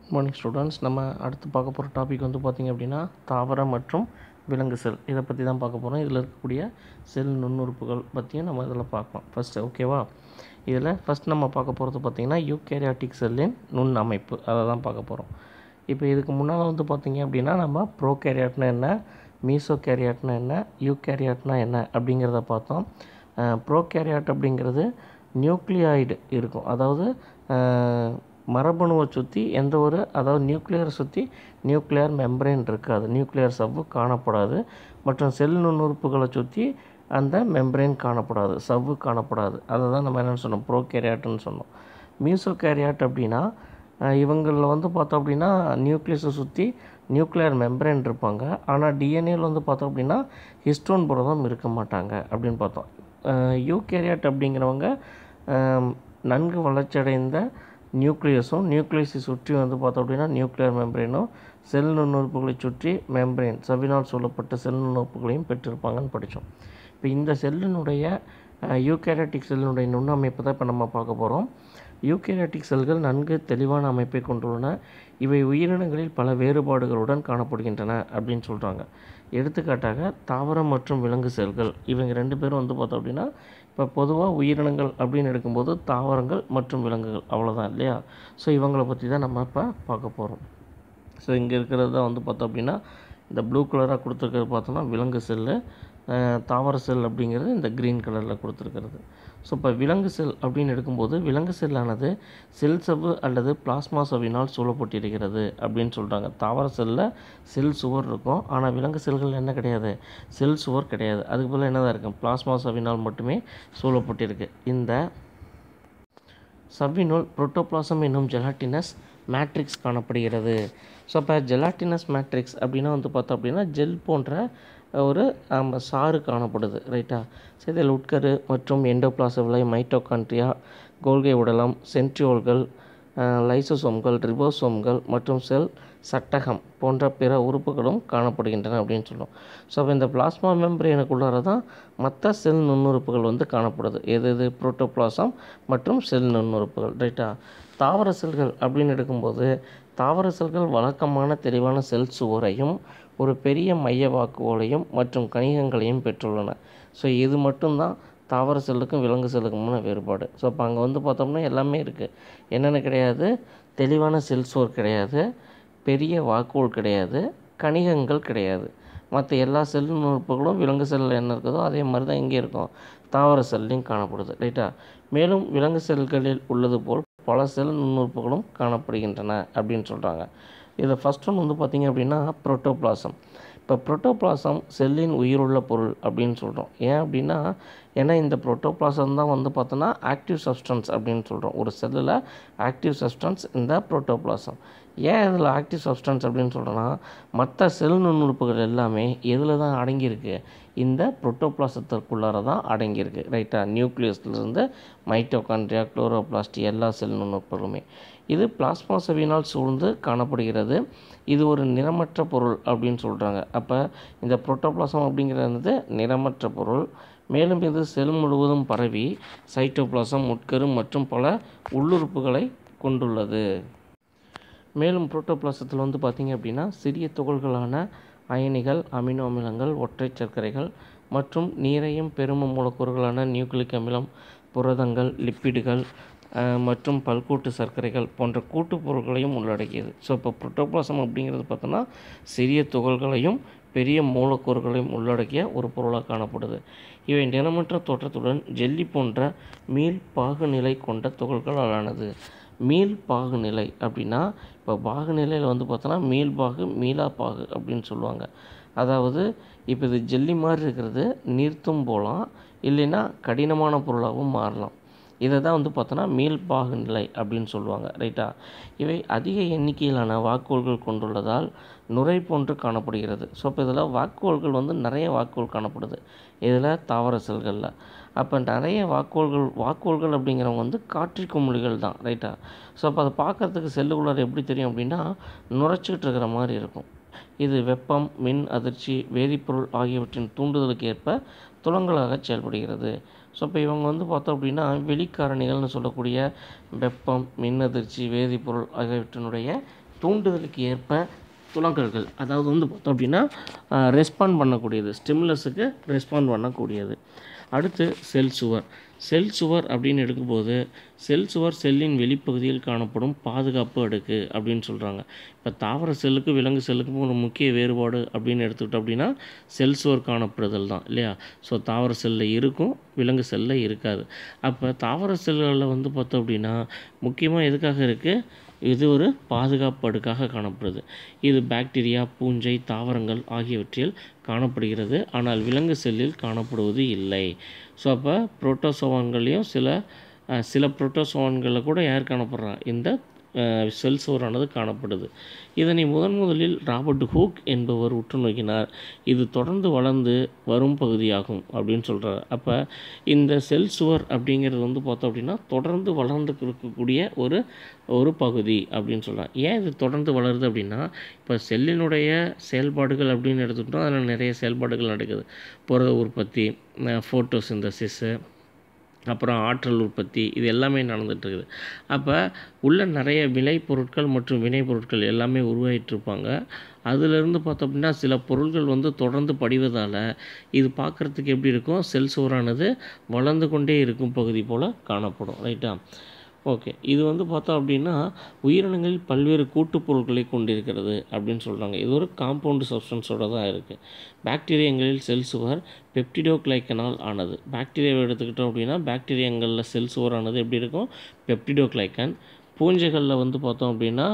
morning students நம்ம அடுத்து பார்க்க போகிற டாபிக் வந்து பார்த்திங்க அப்படின்னா தாவர மற்றும் விலங்கு செல் இதை பற்றி தான் பார்க்க போகிறோம் இதில் இருக்கக்கூடிய செல் நுண்ணுறுப்புகள் பற்றியும் நம்ம இதில் பார்க்கலாம் ஃபஸ்ட்டு ஓகேவா இதில் ஃபஸ்ட் நம்ம பார்க்க போகிறது பார்த்திங்கன்னா யூகேரியாட்டிக் செல்லின் நுண் அமைப்பு அதை தான் பார்க்க போகிறோம் இப்போ இதுக்கு முன்னால் வந்து பார்த்திங்க அப்படின்னா நம்ம ப்ரோகேரியாட்னா என்ன மீசோகேரியாட்னா என்ன யூகேரியாட்னா என்ன அப்படிங்கிறத பார்த்தோம் ப்ரோகேரியாட் அப்படிங்கிறது நியூக்ளியாய்டு இருக்கும் அதாவது அஹ், மரபணுவை சுற்றி எந்த ஒரு அதாவது நியூக்ளியரை சுற்றி நியூக்ளியர் மெம்பரேன் இருக்காது நியூக்ளியர் சவ்வு காணப்படாது மற்றும் செல் நுண்ணுறுப்புகளை சுற்றி அந்த மெம்பரேன் காணப்படாது சவ்வு காணப்படாது அதை தான் நம்ம என்னென்னு சொன்னோம் ப்ரோகேரியாட்டுன்னு சொன்னோம் மீசோகேரியாட் அப்படின்னா அஹ், இவங்களில் வந்து பார்த்தோம் அப்படின்னா நியூக்ளியஸை சுற்றி நியூக்ளியர் மெம்பரேன் இருப்பாங்க ஆனால் டிஎன்ஏல வந்து பார்த்தோம் அப்படின்னா ஹிஸ்டோன் புரதம் இருக்க மாட்டாங்க அப்படின்னு பார்த்தோம் யூகேரியாட் அப்படிங்கிறவங்க அஹ், நன்கு வளர்ச்சியடைந்த நியூக்ளியஸும் நியூக்ளியஸை சுற்றி வந்து பார்த்தோம் அப்படின்னா நியூக்ளியர் மெம்பரேனும் செல் நுண்ணுறுப்புகளை சுற்றி மெம்பரேன் சவினால் சொல்லப்பட்ட செல் நுண்ணுறுப்புகளையும் பெற்றிருப்பாங்கன்னு படித்தோம் இப்போ இந்த செல்லினுடைய யூகேரியாட்டிக் செல்லினுடைய நுண்ணமைப்பு தான் இப்போ நம்ம பார்க்க போகிறோம் யூகேரியாட்டிக் செல்கள் நன்கு தெளிவான அமைப்பை கொண்டுள்ளன இவை உயிரினங்களில் பல வேறுபாடுகளுடன் காணப்படுகின்றன அப்படின்னு சொல்கிறாங்க எடுத்துக்காட்டாக தாவரம் மற்றும் விலங்கு செல்கள் இவங்க ரெண்டு பேரும் வந்து பார்த்தோம் அப்படின்னா இப்போ பொதுவாக உயிரினங்கள் அப்படின்னு எடுக்கும்போது தாவரங்கள் மற்றும் விலங்குகள் அவ்வளோதான் இல்லையா ஸோ இவங்களை பற்றி தான் நம்ம இப்போ பார்க்க போகிறோம் ஸோ இங்கே இருக்கிறது தான் வந்து பார்த்தோம் அப்படின்னா இந்த ப்ளூ கலராக கொடுத்துருக்கிறது பார்த்தோம்னா விலங்கு செல்லு அஹ், தாவர செல் அப்படிங்கிறது இந்த க்ரீன் கலரில் கொடுத்துருக்கிறது ஸோ இப்போ விலங்கு செல் அப்படின்னு எடுக்கும்போது விலங்கு செல்லானது செல் சவ்வு அல்லது பிளாஸ்மா சவ்வினால் சூழப்பட்டிருக்கிறது அப்படின்னு சொல்கிறாங்க தாவர செல்லில் செல் சுவர் இருக்கும் ஆனால் விலங்கு செல்கள் என்ன கிடையாது செல் சுவர் கிடையாது அதுக்கு பதிலா என்னதான் இருக்கும் பிளாஸ்மா சவ்வினால் மட்டுமே சூழப்பட்டிருக்கு இந்த சவ்வினுள் புரோட்டோபிளாசம் என்னும் ஜெலாட்டினஸ் மேட்ரிக்ஸ் காணப்படுகிறது ஸோ அப்போ ஜெலாட்டினஸ் மேட்ரிக்ஸ் அப்படின்னா வந்து பார்த்தோம் அப்படின்னா ஜெல் போன்ற ஒரு ஆமா, சாறு காணப்படுது ரைட்டா ஸோ இதில் உட்கரு மற்றும் எண்டோபிளாசவிலை மைட்டோகான்ட்ரியா கோல்கை உடலம் சென்ட்ரியோல்கள் லைசோசோம்கள் ரிபோசோம்கள் மற்றும் செல் சட்டகம் போன்ற பிற உறுப்புகளும் காணப்படுகின்றன அப்படின்னு சொல்லுவோம் ஸோ அப்போ இந்த பிளாஸ்மா மெம்பரேனுக்குள்ளார தான் மற்ற செல் நுண்ணுறுப்புகள் வந்து காணப்படுது எது எது புரோட்டோபிளாசம் மற்றும் செல் நுண்ணுறுப்புகள் ரைட்டா தாவர செல்கள் அப்படின்னு எடுக்கும்போது தாவர செல்கள் வழக்கமான தெளிவான செல் சுவரையும் ஒரு பெரிய மைய வாக்குகளையும் மற்றும் கணிகங்களையும் பெற்றுள்ளன ஸோ இது மட்டும்தான் தாவர செல்லுக்கும் விலங்கு செல்லுக்குமான வேறுபாடு ஸோ அப்போ அங்கே வந்து பார்த்தோம்னா எல்லாமே இருக்குது என்னென்ன கிடையாது தெளிவான செல் சுவர் கிடையாது பெரிய வாக்குகள் கிடையாது கணிகங்கள் கிடையாது மற்ற எல்லா செல் உறுப்புகளும் விலங்கு செல்லில் என்ன இருக்குதோ அதே மாதிரி தான் இங்கே இருக்கும் தாவர செல்லையும் காணப்படுது ரைட்டா மேலும் விலங்கு செல்களில் உள்ளது போல் பல செல் நுண்ணுறுப்புகளும் காணப்படுகின்றன அப்படின்னு சொல்கிறாங்க இதில் ஃபஸ்ட் ஒன் வந்து பார்த்திங்க அப்படின்னா புரோட்டோபிளாசம் இப்போ புரோட்டோபிளாசம் செல்லின் உயிருள்ள பொருள் அப்படின்னு சொல்கிறோம் ஏன் அப்படின்னா ஏன்னா இந்த புரோட்டோபிளாசம் தான் வந்து பார்த்தோன்னா ஆக்டிவ் சப்ஸ்டன்ஸ் அப்படின்னு சொல்கிறோம் ஒரு செல்லில் ஆக்டிவ் சப்ஸ்டன்ஸ் இந்த புரோட்டோபிளாசம் ஏன் இதில் ஆக்டிவ் சப்ஸ்டன்ஸ் அப்படின்னு சொல்கிறோன்னா மற்ற செல் நுண்ணுறுப்புகள் எல்லாமே எதில் தான் அடங்கியிருக்கு இந்த புரோட்டோபிளாசத்திற்குள்ளார தான் அடங்கியிருக்கு ரைட்டா நியூக்ளியஸ்லேருந்து மைட்டோகான்ட்ரியா குளோரோபிளாஸ்ட் எல்லா செல் நுண்ணுறுப்புகளுமே இது பிளாஸ்மா சவினால் சூழ்ந்து காணப்படுகிறது இது ஒரு நிறமற்ற பொருள் அப்படின்னு சொல்கிறாங்க அப்போ இந்த புரோட்டோபிளாசம் அப்படிங்கிறது நிறமற்ற பொருள் மேலும் இது செல் முழுவதும் பரவி சைட்டோபிளாசம் உட்கரு மற்றும் பல உள்ளுறுப்புகளை கொண்டுள்ளது மேலும் புரோட்டோபிளாசத்தில் வந்து பார்த்திங்க அப்படின்னா சிறிய துகள்களான அயனிகள் அமினோ அமிலங்கள் ஒற்றை சர்க்கரைகள் மற்றும் நீரையும் பெரும மூலக்கூறுகளான நியூக்ளிக் அமிலம் புரதங்கள் லிப்பிடுகள் அஹ், மற்றும் பல்கூட்டு சர்க்கரைகள் போன்ற கூட்டுப் பொருட்களையும் உள்ளடக்கியது ஸோ இப்போ புரோட்டோபிளாசம் அப்படிங்கிறது பார்த்தோன்னா சிறிய துகள்களையும் பெரிய மூலக்கூறுகளையும் உள்ளடக்கிய ஒரு பொருளாக காணப்படுது இவை நிறமற்ற தோற்றத்துடன் ஜெல்லி போன்ற மீள் பாகுநிலை கொண்ட துகள்களால் ஆனது மீள் பாகு நிலை அப்படின்னா இப்போ பாகு நிலையில் வந்து பார்த்தோன்னா மீள் பாகு மீளா பாகு அப்படின்னு சொல்லுவாங்க அதாவது இப்போ இது ஜெல்லி மாதிரி இருக்கிறது நீர்த்தும் போகலாம் இல்லைன்னா கடினமான பொருளாகவும் மாறலாம் இதை தான் வந்து பார்த்தோன்னா மீள் பாகு நிலை அப்படின்னு சொல்லுவாங்க ரைட்டா இவை அதிக எண்ணிக்கையிலான வாக்குகோள்கள் கொண்டுள்ளதால் நுரை போன்று காணப்படுகிறது ஸோ இப்போ இதில் வாக்குகோள்கள் வந்து நிறைய வாக்குகோள் காணப்படுது இதில் தாவர செல்களில் அப்போ நிறைய வாக்குகோள்கள் வாக்குகோள்கள் அப்படிங்கிறவங்க வந்து காற்றிக் குமிழிகள் தான் ரைட்டா ஸோ அப்போ அதை பார்க்கறதுக்கு செல்லுக்குள்ளார எப்படி தெரியும் அப்படின்னா நுரைச்சிக்கிட்டு இருக்கிற மாதிரி இருக்கும் இது வெப்பம் மின் அதிர்ச்சி வேதிப்பொருள் ஆகியவற்றின் தூண்டுதலுக்கு ஏற்ப துலங்களாக செயல்படுகிறது ஸோ இப்போ இவங்க வந்து பார்த்தோம் அப்படின்னா வெளிக்காரணிகள்னு சொல்லக்கூடிய வெப்பம் மின் அதிர்ச்சி வேதிப்பொருள் ஆகியவற்றினுடைய தூண்டுதலுக்கு ஏற்ப துலங்கல்கள் அதாவது வந்து பார்த்தோம் அப்படின்னா ரெஸ்பாண்ட் பண்ணக்கூடியது ஸ்டிமுலஸுக்கு ரெஸ்பாண்ட் பண்ணக்கூடியது அடுத்து செல் சுவர் செல் சுவர் அப்படின்னு எடுக்கும்போது செல் சுவர் செல்லின் வெளிப்பகுதியில் காணப்படும் பாதுகாப்பு அடுக்கு அப்படின்னு சொல்கிறாங்க இப்போ தாவர செல்லுக்கு விலங்கு செல்லுக்கும் ஒரு முக்கிய வேறுபாடு அப்படின்னு எடுத்துக்கிட்டோம் அப்படின்னா செல் சுவர் காணப்படுதல் தான் இல்லையா ஸோ தாவர செல்லில் இருக்கும் விலங்கு செல்லில் இருக்காது அப்போ தாவர செல்களில் வந்து பார்த்தோம் அப்படின்னா முக்கியமாக எதுக்காக இருக்குது இது ஒரு பாதுகாப்பு அடுக்காக காணப்படுது இது பாக்டீரியா பூஞ்சை தாவரங்கள் ஆகியவற்றில் காணப்படுகிறது ஆனால் விலங்கு செல்லில் காணப்படுவது இல்லை ஸோ அப்போ புரோட்டோசோவான்களையும் சில அஹ், சில புரோட்டோசோவான்களில் கூட யார் காணப்படுறா இந்த அஹ், செல் சுவரானது காணப்படுது இதனை முதன் முதலில் ராபர்ட் ஹூக் என்பவர் உற்று நோக்கினார் இது தொடர்ந்து வளர்ந்து வரும் பகுதியாகும் அப்படின்னு சொல்கிறார் அப்போ இந்த செல் சுவர் அப்படிங்கிறது வந்து பார்த்தோம் அப்படின்னா தொடர்ந்து வளர்ந்து இருக்கக்கூடிய ஒரு ஒரு பகுதி அப்படின்னு சொல்லலாம் ஏன் இது தொடர்ந்து வளருது அப்படின்னா இப்போ செல்லினுடைய செயல்பாடுகள் அப்படின்னு எடுத்துக்கிட்டோம் அதில் நிறைய செயல்பாடுகள் நடக்குது புரத உற்பத்தி ஃபோட்டோசிந்தசிஸு அப்புறம் ஆற்றல் உற்பத்தி இது எல்லாமே நடந்துட்டு இருக்குது அப்போ உள்ள நிறைய விளைபொருட்கள் மற்றும் வினைப்பொருட்கள் எல்லாமே உருவாகிட்டு அதிலிருந்து பார்த்தோம் அப்படின்னா சில பொருள்கள் வந்து தொடர்ந்து படிவதால் இது பார்க்குறதுக்கு எப்படி இருக்கும் செல் சுவரானது வளர்ந்து கொண்டே இருக்கும் பகுதி போல் காணப்படும் ரைட்டா ஓகே இது வந்து பார்த்தோம் அப்படின்னா உயிரினங்களில் பல்வேறு கூட்டுப் பொருட்களை கொண்டிருக்கிறது அப்படின்னு சொல்கிறாங்க இது ஒரு காம்பவுண்டு சப்ஸ்டன்ஸோட தான் இருக்குது பாக்டீரியங்களில் செல் சுவர் பெப்டிடோக்ளைக்கனால் ஆனது பாக்டீரியாவை எடுத்துக்கிட்டோம் அப்படின்னா பாக்டீரியங்களில் செல் சுவரானது எப்படி இருக்கும் பெப்டிடோக்ளைக்கன் பூஞ்சைகளில் வந்து பார்த்தோம் அப்படின்னா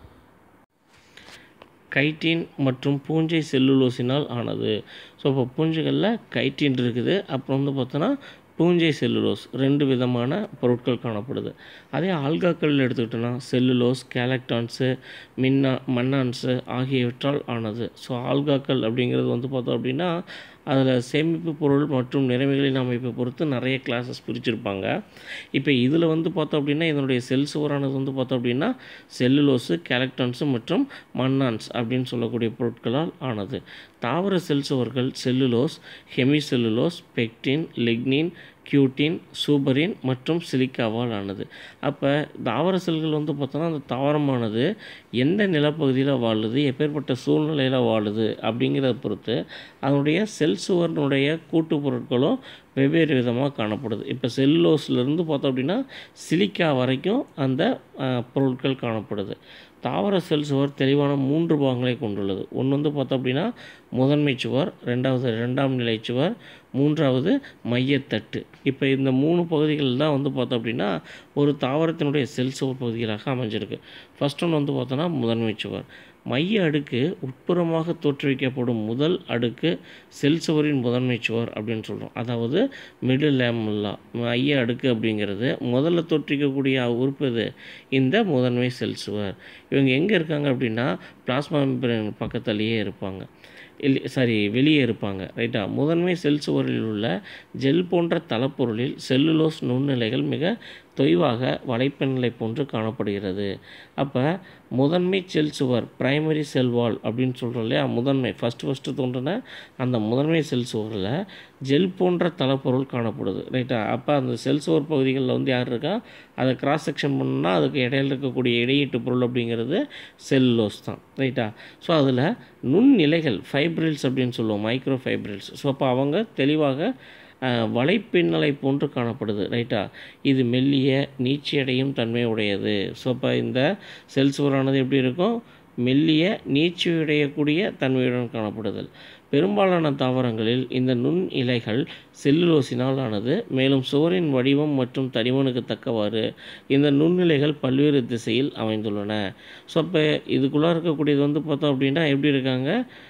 கைட்டின் மற்றும் பூஞ்சை செல்லுலோசினால் ஆனது ஸோ இப்போ பூஞ்சைகளில் கைட்டின் இருக்குது அப்புறம் வந்து பார்த்தோன்னா பூஞ்சை செல்லுலோஸ் ரெண்டு விதமான பொருட்கள் காணப்படுது அதே ஆல்காக்கள் எடுத்துக்கிட்டோன்னா செல்லுலோஸ் கேலக்டான்ஸு மின்னா மன்னான்ஸு ஆகியவற்றால் ஆனது ஸோ ஆல்காக்கள் அப்படிங்கிறது வந்து பார்த்தோம் அப்படின்னா அதில் சேமிப்பு பொருள் மற்றும் நிறைவுகளின் அமைப்பை பொறுத்து நிறைய கிளாஸஸ் பிரிச்சிருப்பாங்க இப்போ இதில் வந்து பார்த்தோம் அப்படின்னா இதனுடைய செல் சுவரானது வந்து பார்த்தோம் அப்படின்னா செல்லுலோஸு கேலக்டான்ஸு மற்றும் மன்னான்ஸ் அப்படின்னு சொல்லக்கூடிய பொருட்களால் ஆனது தாவர செல் சுவர்கள் cellulose hemicellulose pectin lignin cutin suberin மற்றும் சிலிக்காவால் ஆனது அப்போ தாவர செல்கள் வந்து பார்த்தோன்னா அந்த தாவரமானது எந்த நிலப்பகுதியில் வாழுது எப்பேற்பட்ட சூழ்நிலையில் வாழுது அப்படிங்கிறத பொறுத்து அதனுடைய செல் சுவரினுடைய கூட்டு பொருட்களும் வெவ்வேறு விதமாக காணப்படுது இப்போ செல்லுலோஸ்லேருந்து பார்த்தோம் அப்படின்னா சிலிக்கா வரைக்கும் அந்த அஹ், பொருட்கள் காணப்படுது தாவர செல் சுவர் தெளிவான மூன்று பாகங்களை கொண்டுள்ளது ஒன்று வந்து பார்த்தோம் அப்படின்னா முதன்மை சுவர் ரெண்டாவது ரெண்டாம் நிலை சுவர் மூன்றாவது மையத்தட்டு இப்போ இந்த மூணு பகுதிகள் தான் வந்து பார்த்தோம் அப்படின்னா ஒரு தாவரத்தினுடைய செல் சுவர் பகுதிகளாக அமைஞ்சிருக்கு ஃபர்ஸ்ட் ஒன்று வந்து பார்த்தோன்னா முதன்மை சுவர் மைய அடுக்கு உட்புறமாக தோற்றுவிக்கப்படும் முதல் அடுக்கு செல் சுவரின் முதன்மை சுவர் அப்படின்னு சொல்கிறோம் அதாவது மிடில் லேமுல்லா மைய அடுக்கு அப்படிங்கிறது முதல்ல தோற்றுவிக்கக்கூடிய உறுப்பு இது இந்த முதன்மை செல் சுவர் இவங்க எங்கே இருக்காங்க அப்படின்னா பிளாஸ்மா மெம்பரேன் பக்கத்துலேயே இருப்பாங்க இல்லை சாரி வெளியே இருப்பாங்க ரைட்டா முதன்மை செல் சுவரில் உள்ள ஜெல் போன்ற தளப்பொருளில் செல்லுலோஸ் நுண்ணிலைகள் மிக தொய்வாக வலைப்பு நிலை போன்று காணப்படுகிறது அப்போ முதன்மை செல் சுவர் பிரைமரி செல் வால் அப்படின்னு சொல்கிறோம் இல்லையா முதன்மை ஃபஸ்ட்டு ஃபஸ்ட்டு தோன்றின அந்த முதன்மை செல் சுவரில் ஜெல் போன்ற தளப்பொருள் காணப்படுது ரைட்டா அப்போ அந்த செல் சுவர் பகுதிகளில் வந்து யார் இருக்கா அதை கிராஸ் செக்ஷன் பண்ணால் அதுக்கு இடையில இருக்கக்கூடிய இடையீட்டு பொருள் அப்படிங்கிறது செல்லுலோஸ் தான் ரைட்டா ஸோ அதில் நுண்ணிலைகள் ஃபைப்ரில்ஸ் அப்படின்னு சொல்லுவோம் மைக்ரோ ஃபைப்ரில்ஸ் ஸோ அப்போ அவங்க தெளிவாக அஹ், வலைப்பின்னலை போன்று காணப்படுது ரைட்டா இது மெல்லிய நீட்சியடையும் தன்மை உடையது ஸோ அப்போ இந்த செல் சுவரானது எப்படி இருக்கும் மெல்லிய நீட்சியடையக்கூடிய தன்மையுடன் காணப்படுதல் பெரும்பாலான தாவரங்களில் இந்த நுண் இலைகள் செல்லுலோசினால் ஆனது மேலும் சுவரின் வடிவம் மற்றும் தடிமனுக்கு தக்கவாறு இந்த நுண்ணிலைகள் பல்வேறு திசையில் அமைந்துள்ளன ஸோ அப்போ இதுக்குள்ளே இருக்கக்கூடியது வந்து பார்த்தோம் அப்படின்னா எப்படி இருக்காங்க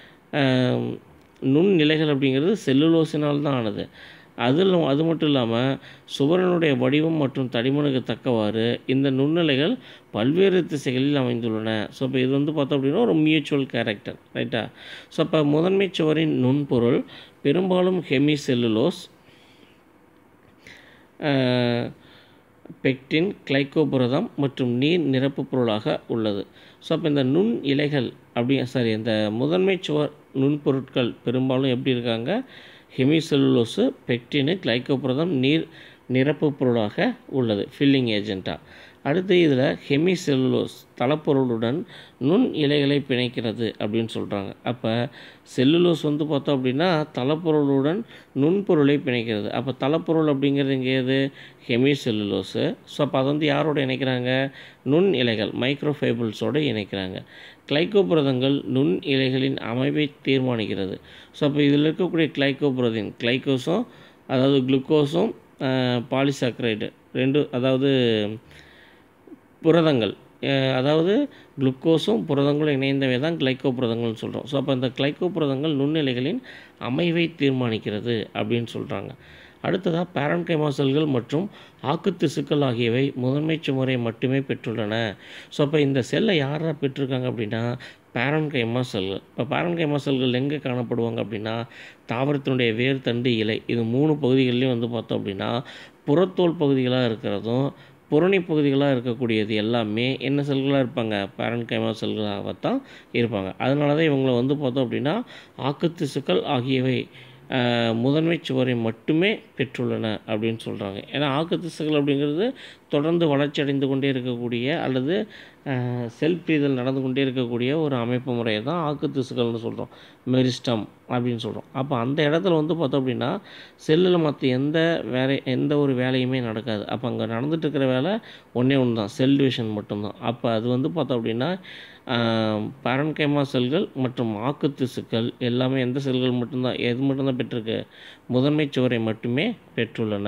ஆம், நுண்ணிலைகள் அப்படிங்கிறது செல்லுலோசினால் தான் ஆனது அதில் அது மட்டும் இல்லாமல் சுவரனுடைய வடிவம் மற்றும் தடிமனுக்கு தக்கவாறு இந்த நுண்ணிலைகள் பல்வேறு திசைகளில் அமைந்துள்ளன ஸோ இப்போ இது வந்து பார்த்தோம் அப்படின்னா ஒரு மியூச்சுவல் கேரக்டர் ரைட்டா ஸோ அப்போ முதன்மை சுவரின் நுண்பொருள் பெரும்பாலும் ஹெமி செல்லுலோஸ் பெக்டின் கிளைக்கோபுரதம் மற்றும் நீர் நிரப்பு பொருளாக உள்ளது ஸோ அப்போ இந்த நுண் இலைகள் அப்படி சாரி இந்த முதன்மை சுவர் நுண்பொருட்கள் பெரும்பாலும் எப்படி இருக்காங்க ஹெமிசெல்லுலோஸு பெக்டினு கிளைக்கோபுரதம் நீர் நிரப்பு பொருளாக உள்ளது ஃபில்லிங் ஏஜெண்ட்டாக அடுத்து இதில் ஹெமி செல்லுலோஸ் தளப்பொருளுடன் நுண் இலைகளை பிணைக்கிறது அப்படின்னு சொல்கிறாங்க அப்போ செல்லுலோஸ் வந்து பார்த்தோம் அப்படின்னா தளப்பொருளுடன் நுண்பொருளை பிணைக்கிறது அப்போ தளப்பொருள் அப்படிங்கிறது இங்கே எது ஹெமி செல்லுலோஸு ஸோ அப்போ அதை வந்து யாரோட இணைக்கிறாங்க நுண் இலைகள் மைக்ரோஃபைபிள்ஸோடு இணைக்கிறாங்க கிளைக்கோபுரதங்கள் நுண் இலைகளின் அமைப்பை தீர்மானிக்கிறது ஸோ அப்போ இதில் இருக்கக்கூடிய கிளைக்கோபுரதின் கிளைக்கோஸும் அதாவது குளுக்கோஸும் பாலிசாக்ரைடு ரெண்டு அதாவது புரதங்கள் அஹ் அதாவது குளுக்கோஸும் புரதங்களும் இணைந்தவை தான் கிளைக்கோ புரதங்கள்னு சொல்கிறோம் ஸோ அப்போ இந்த கிளைக்கோ புரதங்கள் நுண்ணிலைகளின் அமைவை தீர்மானிக்கிறது அப்படின்னு சொல்கிறாங்க அடுத்ததாக பேரன்கைமா செல்கள் மற்றும் ஆக்குத்திசுக்கள் ஆகியவை முதன்மை சுமரை மட்டுமே பெற்றுள்ளன ஸோ அப்போ இந்த செல்லை யாரா பெற்றிருக்காங்க அப்படின்னா பேரன்கைமா செல்கள் இப்போ பேரன்கைமா செல்கள் எங்கே காணப்படுவாங்க அப்படின்னா தாவரத்தினுடைய வேர் தண்டு இலை இது மூணு பகுதிகள்லையும் வந்து பார்த்தோம் அப்படின்னா புறத்தோல் பகுதிகளாக இருக்கிறதும் புறணி பகுதிகளாக இருக்கக்கூடியது எல்லாமே என்ன செல்களாக இருப்பாங்க பேரண்ட் கைமா செல்களாகத்தான் இருப்பாங்க அதனால தான் இவங்களை வந்து பார்த்தோம் அப்படின்னா ஆக்குத்திசுக்கள் ஆகியவை ஆஹ், முதன்மை சுவரை மட்டுமே பெற்றுள்ளன அப்படின்னு சொல்கிறாங்க ஏன்னா ஆக்குத்திசுக்கள் அப்படிங்கிறது தொடர்ந்து வளர்ச்சி அடைந்து கொண்டே இருக்கக்கூடிய அல்லது ஆஹ், செல் பிரிதல் நடந்து கொண்டே இருக்கக்கூடிய ஒரு அமைப்பு முறையை தான் ஆக்குத்திசுக்கள்னு சொல்கிறோம் மெரிஸ்டம் அப்படின்னு சொல்கிறோம் அப்போ அந்த இடத்துல வந்து பார்த்தோம் அப்படின்னா செல்லில் மற்ற எந்த வேலை எந்த ஒரு வேலையுமே நடக்காது அப்போ அங்கே நடந்துட்டு இருக்கிற வேலை ஒன்றே ஒன்று தான் செல் டிவிஷன் மட்டும்தான் அப்போ அது வந்து பார்த்தோம் அப்படின்னா பரன்கைமா செல்கள் மற்றும் ஆக்குத்திசுக்கள் எல்லாமே எந்த செல்கள் மட்டும்தான் எது மட்டும்தான் பெற்றிருக்கு முதன்மை சுவரை மட்டுமே பெற்றுள்ளன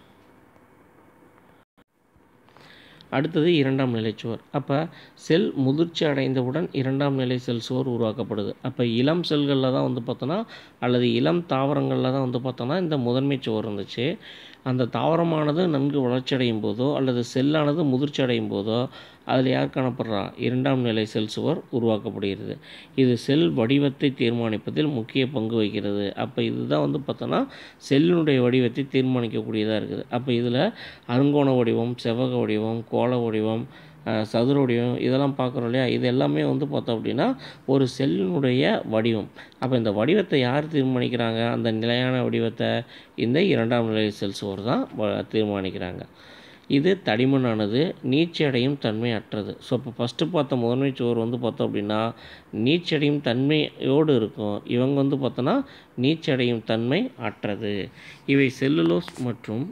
அடுத்தது இரண்டாம் நிலை சுவர் அப்போ செல் முதிர்ச்சி அடைந்தவுடன் இரண்டாம் நிலை செல் சுவர் உருவாக்கப்படுது அப்போ இளம் செல்களில் தான் வந்து பார்த்தோன்னா அல்லது இளம் தாவரங்களில் தான் வந்து பார்த்தோன்னா இந்த முதன்மை சுவர் இருந்துச்சு அந்த தாவரமானது நன்கு வளர்ச்சி அடையும் போதோ அல்லது செல்லானது முதிர்ச்சி அடையும் போதோ அதில் யார் காணப்படுறா இரண்டாம் நிலை செல் சுவர் உருவாக்கப்படுகிறது இது செல் வடிவத்தை தீர்மானிப்பதில் முக்கிய பங்கு வகிக்கிறது அப்போ இதுதான் வந்து பார்த்தோன்னா செல்லினுடைய வடிவத்தை தீர்மானிக்கக்கூடியதாக இருக்குது அப்போ இதில் அருங்கோண வடிவம் செவ்வக வடிவம் கோள வடிவம் அஹ், சதுர வடிவம் இதெல்லாம் பார்க்குறோம் இல்லையா இது எல்லாமே வந்து பார்த்தோம் அப்படின்னா ஒரு செல்லினுடைய வடிவம் அப்போ இந்த வடிவத்தை யார் தீர்மானிக்கிறாங்க அந்த நிலையான வடிவத்தை இந்த இரண்டாம் நிலை செல் சுவர் தான் வ- தீர்மானிக்கிறாங்க இது தடிமனானது நீச்சடையும் தன்மை அற்றது ஸோ இப்போ ஃபஸ்ட்டு பார்த்த முதன்மை சுவர் வந்து பார்த்தோம் அப்படின்னா நீச்சடையும் தன்மையோடு இருக்கும் இவங்க வந்து பார்த்தோன்னா நீச்சடையும் தன்மை அற்றது இவை செல்லுலோஸ் மற்றும்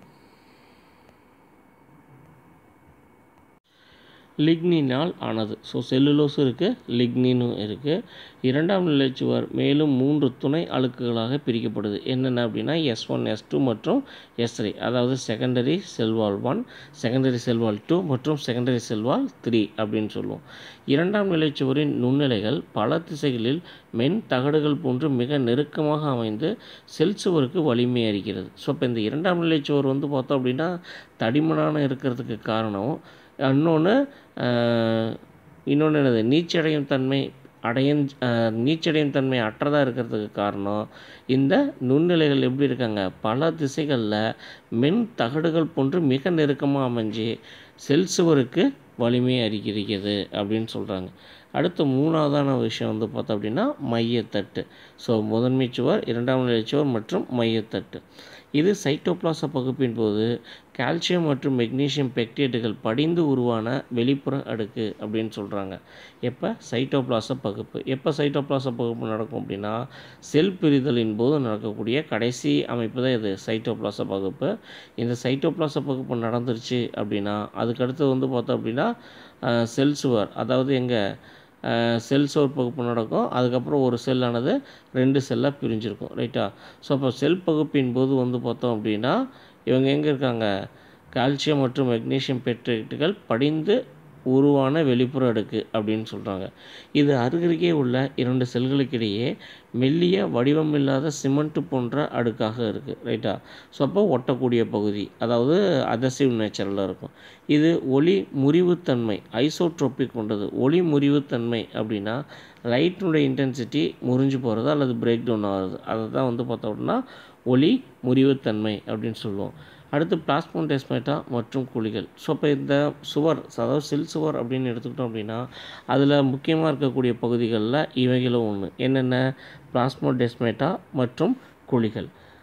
லிக்னினால் ஆனது ஸோ செல்லுலோஸும் இருக்குது லிக்னினும் இருக்குது இரண்டாம் நிலை சுவர் மேலும் மூன்று துணை அழுக்குகளாக பிரிக்கப்படுது என்னென்ன அப்படின்னா எஸ் ஒன் எஸ் டூ மற்றும் எஸ் த்ரீ அதாவது secondary cell wall one secondary cell wall two மற்றும் செகண்டரி செல்வால் த்ரீ அப்படின்னு சொல்லுவோம் இரண்டாம் நிலை சுவரின் நுண்ணிலைகள் பல திசைகளில் மென் தகடுகள் போன்று மிக நெருக்கமாக அமைந்து செல் சுவருக்கு வலிமை அளிக்கிறது ஸோ இப்போ இந்த இரண்டாம் நிலை சுவர் வந்து பார்த்தோம் அப்படின்னா தடிமனான இருக்கிறதுக்கு காரணம் இன்னொன்று இன்னொன்று என்னது நீச்சடையும் தன்மை அடையன் அஹ், நீச்சடையும் தன்மை அற்றதாக இருக்கிறதுக்கு காரணம் இந்த நுண்ணிலைகள் எப்படி இருக்காங்க பல திசைகளில் மென் தகடுகள் போன்று மிக நெருக்கமாக அமைஞ்சு செல் சுவருக்கு வலிமை அறிகிறது அப்படின்னு சொல்கிறாங்க அடுத்து மூணாவதான விஷயம் வந்து பார்த்தோம் அப்படின்னா மையத்தட்டு ஸோ முதன்மை சுவர் இரண்டாம் நிலை சுவர் மற்றும் மையத்தட்டு இது சைட்டோபிளாச பகுப்பின் போது கால்சியம் மற்றும் மெக்னீசியம் பெக்டேட்டுகள் படிந்து உருவான வெளிப்புற அடுக்கு அப்படின்னு சொல்கிறாங்க எப்போ சைட்டோபிளாச பகுப்பு எப்போ சைட்டோபிளாச பகுப்பு நடக்கும் அப்படின்னா செல் பிரிதலின் போது நடக்கக்கூடிய கடைசி அமைப்பு தான் இது சைட்டோபிளாச பகுப்பு இந்த சைட்டோபிளாச பகுப்பு நடந்துருச்சு அப்படின்னா அதுக்கடுத்து வந்து பார்த்தோம் அப்படின்னா அஹ், செல் சுவர் அதாவது எங்கள் செல் சுவர் பகுப்பு நடக்கும் அதுக்கப்புறம் ஒரு செல்லானது ரெண்டு செல்லாக பிரிஞ்சிருக்கும் ரைட்டா ஸோ அப்போ செல் பகுப்பின் போது வந்து பார்த்தோம் அப்படின்னா இவங்க எங்கே இருக்காங்க கால்சியம் மற்றும் மெக்னீசியம் பெட்ரேட்டுகள் படிந்து உருவான வெளிப்புற அடுக்கு அப்படின்னு சொல்கிறாங்க இது அருகருகே உள்ள இரண்டு செல்களுக்கிடையே மெல்லிய வடிவமில்லாத சிமெண்ட் போன்ற அடுக்காக இருக்குது ரைட்டா ஸோ அப்போ ஒட்டக்கூடிய பகுதி அதாவது அதசிவ் நேச்சரில் இருக்கும் இது ஒளி முறிவுத்தன்மை ஐசோட்ரோபிக் கொண்டது ஒளி முறிவுத்தன்மை அப்படின்னா லைட்டினுடைய இன்டென்சிட்டி முறிஞ்சு போகிறது அல்லது பிரேக் டவுன் ஆகுது அதை தான் வந்து பார்த்தோம் அப்படின்னா ஒளி முறிவுத்தன்மை அப்படின்னு சொல்லுவோம் அடுத்து பிளாஸ்மோடெஸ்மேட்டா மற்றும் குழிகள் ஸோ இப்போ இந்த சுவர் அதாவது செல் சுவர் அப்படின்னு எடுத்துக்கிட்டோம் அப்படின்னா அதில் முக்கியமாக இருக்கக்கூடிய பகுதிகளில் இவைகளும் ஒன்று என்னென்ன பிளாஸ்மோடெஸ்மேட்டா மற்றும் குழிகள்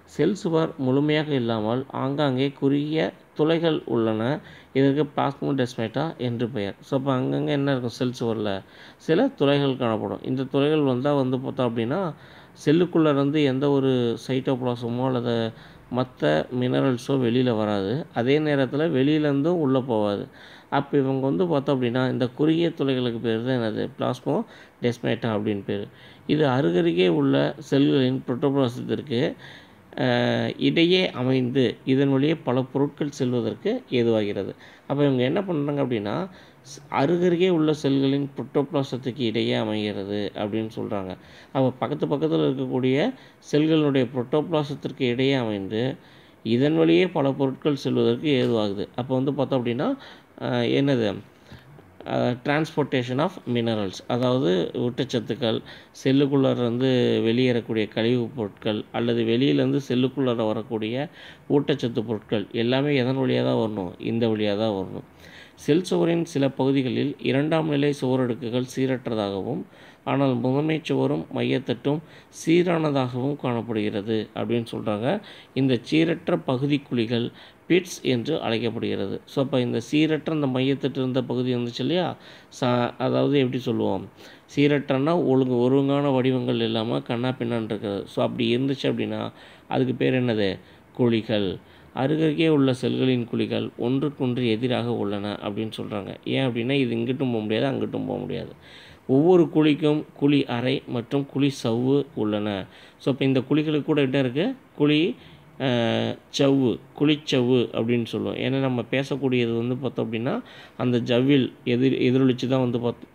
செல் சுவர் முழுமையாக இல்லாமல் ஆங்காங்கே குறுகிய துளைகள் உள்ளன இதற்கு பிளாஸ்மோடெஸ்மேட்டா என்று பெயர் ஸோ அப்போ அங்கங்கே என்ன இருக்கும் செல் சுவரில் சில துளைகள் காணப்படும் இந்த துளைகள் வந்தால் வந்து பார்த்தோம் அப்படின்னா செல்லுக்குள்ளே இருந்து எந்த ஒரு சைட்டோபிளாசமோ அல்லது மற்ற மினரல்ஸோ வெளியில் வராது அதே நேரத்தில் வெளியிலேருந்தும் உள்ளே போகாது அப்போ இவங்க வந்து பார்த்தோம் அப்படின்னா இந்த குறுகிய துளைகளுக்கு பேர் தான் என்னது பிளாஸ்மோ டெஸ்மேட்டா அப்படின்னு பேர் இது அருகருகே உள்ள செல்களின் புரோட்டோபிளாசத்திற்கு இடையே அமைந்து இதன் வழியே பல பொருட்கள் செல்வதற்கு ஏதுவாகிறது அப்போ இவங்க என்ன பண்ணுறாங்க அப்படின்னா அருகருகே உள்ள செல்களின் புரோட்டோபிளாசத்துக்கு இடையே அமைகிறது அப்படின்னு சொல்கிறாங்க அப்போ பக்கத்து பக்கத்தில் இருக்கக்கூடிய செல்களுடைய புரோட்டோபிளாசத்திற்கு இடையே அமைந்து இதன் வழியே பல பொருட்கள் செல்வதற்கு ஏதுவாகுது அப்போ வந்து பார்த்தோம் அப்படின்னா என்னது டிரான்ஸ்போர்ட்டேஷன் ஆஃப் மினரல்ஸ் அதாவது ஊட்டச்சத்துக்கள் செல்லுக்குள்ளேருந்து வெளியேறக்கூடிய கழிவுப் பொருட்கள் அல்லது வெளியிலேருந்து செல்லுக்குள்ளார வரக்கூடிய ஊட்டச்சத்து பொருட்கள் எல்லாமே எதன் வழியாக தான் வரணும் இந்த வழியாக தான் வரணும் செல் சுவரின் சில பகுதிகளில் இரண்டாம் நிலை சுவரடுக்குகள் சீரற்றதாகவும் ஆனால் முதன்மை சுவரும் மையத்தட்டும் சீரானதாகவும் காணப்படுகிறது அப்படின்னு சொல்கிறாங்க இந்த சீரற்ற பகுதி குழிகள் பிட்ஸ் என்று அழைக்கப்படுகிறது ஸோ அப்போ இந்த சீரற்ற இந்த மையத்தட்டு இருந்த பகுதி வந்துச்சு இல்லையா சா அதாவது எப்படி சொல்லுவோம் சீரற்றன்னா ஒழுங்கு ஒழுங்கான வடிவங்கள் இல்லாமல் கண்ணா பின்னான் இருக்கிறது ஸோ அப்படி இருந்துச்சு அப்படின்னா அதுக்கு பேர் என்னது குழிகள் அருகருகே உள்ள செல்களின் குழிகள் ஒன்றுக்கொன்று எதிராக உள்ளன அப்படின்னு சொல்கிறாங்க ஏன் அப்படின்னா இது இங்கிட்டும் போக முடியாது அங்கிட்டும் போக முடியாது ஒவ்வொரு குழிக்கும் குழி அறை மற்றும் குழி சவ்வு உள்ளன ஸோ இப்போ இந்த குழிகளுக்கு கூட என்ன இருக்குது குழி சவ்வு குழிச்சவ்வு அப்படின்னு சொல்லுவோம் ஏன்னா நம்ம பேசக்கூடியது வந்து பார்த்தோம் அப்படின்னா அந்த ஜவ்வில் எதிர் எதிரொலிச்சு தான் வந்து பார்த்தோம்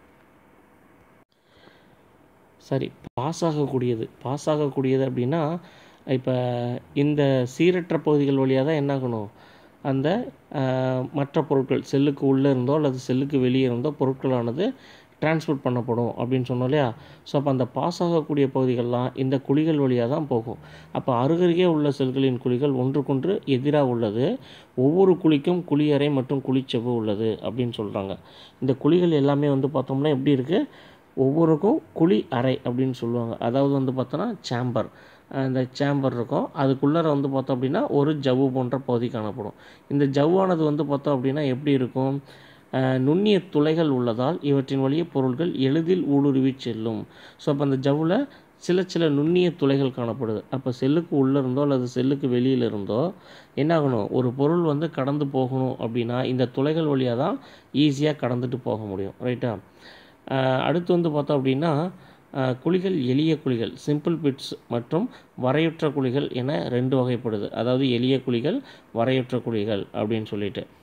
சரி பாஸ் ஆகக்கூடியது பாஸ் ஆகக்கூடியது அப்படின்னா இப்போ இந்த சீரற்ற பகுதிகள் வழியாக தான் என்ன ஆகணும் அந்த மற்ற பொருட்கள் செல்லுக்கு உள்ளே இருந்தோ அல்லது செல்லுக்கு வெளியே இருந்தோ பொருட்களானது டிரான்ஸ்போர்ட் பண்ணப்படும் அப்படின்னு சொன்னோம் இல்லையா ஸோ அப்போ அந்த பாஸ் ஆகக்கூடிய பகுதிகள்லாம் இந்த குழிகள் வழியாக தான் போகும் அப்போ அருகருகே உள்ள செல்களின் குழிகள் ஒன்றுக்கொன்று எதிராக உள்ளது ஒவ்வொரு குழிக்கும் குழியறை மற்றும் குழிச்செவ்வு உள்ளது அப்படின்னு சொல்கிறாங்க இந்த குழிகள் எல்லாமே வந்து பார்த்தோம்னா எப்படி இருக்குது ஒவ்வொருக்கும் குழி அறை அப்படின்னு சொல்லுவாங்க அதாவது வந்து பார்த்தோன்னா சேம்பர் இந்த சேம்பர் இருக்கும் அதுக்குள்ளார வந்து பார்த்தோம் அப்படின்னா ஒரு ஜவ்வு போன்ற பகுதி காணப்படும் இந்த ஜவ்வானது வந்து பார்த்தோம் அப்படின்னா எப்படி இருக்கும் நுண்ணிய துளைகள் உள்ளதால் இவற்றின் வழியே பொருட்கள் எளிதில் ஊடுருவி செல்லும் ஸோ அப்போ அந்த ஜவ்வில் சில சில நுண்ணிய துளைகள் காணப்படுது அப்போ செல்லுக்கு உள்ளே இருந்தோ அல்லது செல்லுக்கு வெளியில் இருந்தோ என்ன ஆகணும் ஒரு பொருள் வந்து கடந்து போகணும் அப்படின்னா இந்த துளைகள் வழியாக தான் ஈஸியாக கடந்துட்டு போக முடியும் ரைட்டா அடுத்து வந்து பார்த்தோம் அப்படின்னா குழிகள் எளிய குழிகள் சிம்பிள் பிட்ஸ் மற்றும் வரையுற்ற குழிகள் என ரெண்டு வகைப்படுது அதாவது எளிய குழிகள் வரையுற்ற குழிகள் அப்படின்னு சொல்லிட்டு